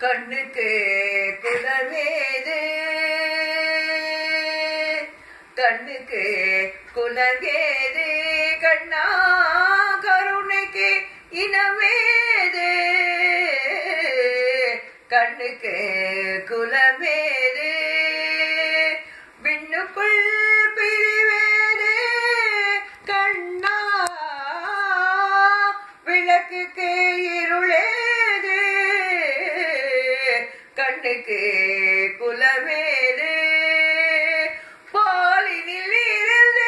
கண்ணுக்கு குலவேது கண்ணுக்கு குலவேது கண்ணா கருணைக்கு இனமேது கண்ணுக்கு குலமேது விண்ணுக்குள் பிரிவேது கண்ணா விளக்குக்கு இருளேது கண்ணுக்கு குலமேது பாலினில் இருந்து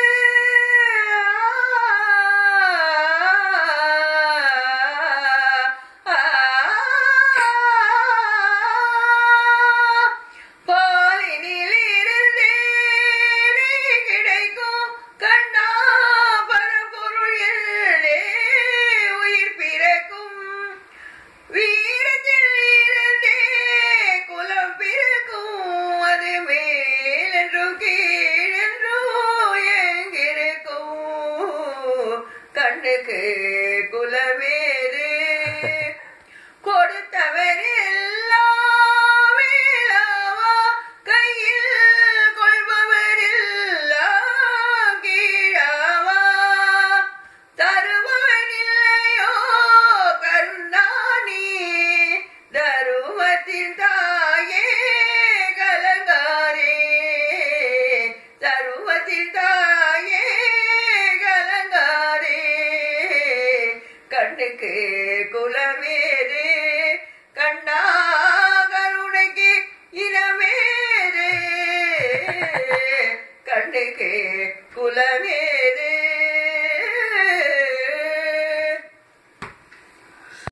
பாலினில் இருந்து நீ கிடைக்கும் கண்ணா பரம்பொருள் எல்லே உயிர் பிறக்கும் வீரத்தில் இருந்தே குலம் பிறக்கும் அது மேலென்றும் கீழென்றும் எங்கிருக்கும் கண்ணுக்கு குலவேது கொடுத்தவர் எல்லாம் வேளாவா கையில் கொள்பவர் எல்லாம் கீழாவா தருபவன் இல்லையோ கருணாணி தருமத்தின் தாயே கலங்காரே தருமத்தின் தாயே கலங்காரே கண்ணுக்கு குலமேது கண்ணா கருணைக்கு இனமேது கண்ணுக்கு குலமேது